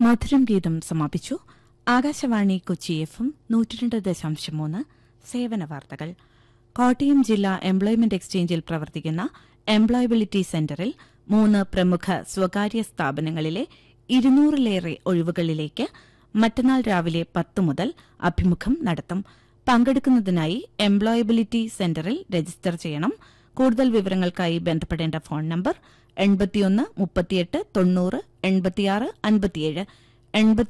മധുരം ഗീതം സമാപിച്ചു ആകാശവാണി കൊച്ചി എഫ് എം നൂറ്റിരണ്ട് ദശാംശം മൂന്ന് സേവന വാർത്തകൾ കോട്ടയം ജില്ലാ എംപ്ലോയ്മെന്റ് എക്സ്ചേഞ്ചിൽ പ്രവർത്തിക്കുന്ന എംപ്ലോയബിലിറ്റി സെന്ററിൽ മൂന്ന് പ്രമുഖ സ്വകാര്യ സ്ഥാപനങ്ങളിലെ ഇരുന്നൂറിലേറെ ഒഴിവുകളിലേക്ക് മറ്റന്നാൾ രാവിലെ പത്ത് മുതൽ അഭിമുഖം നടത്തും പങ്കെടുക്കുന്നതിനായി എംപ്ലോയബിലിറ്റി സെന്ററിൽ രജിസ്റ്റർ ചെയ്യണം കൂടുതൽ വിവരങ്ങൾക്കായി ബന്ധപ്പെടേണ്ട ഫോൺ നമ്പർ എൺപത്തിയൊന്ന് മുപ്പത്തിയെട്ട് തൊണ്ണൂറ് എൺപത്തിയാറ് അൻപത്തിയേഴ് എൺപത്തി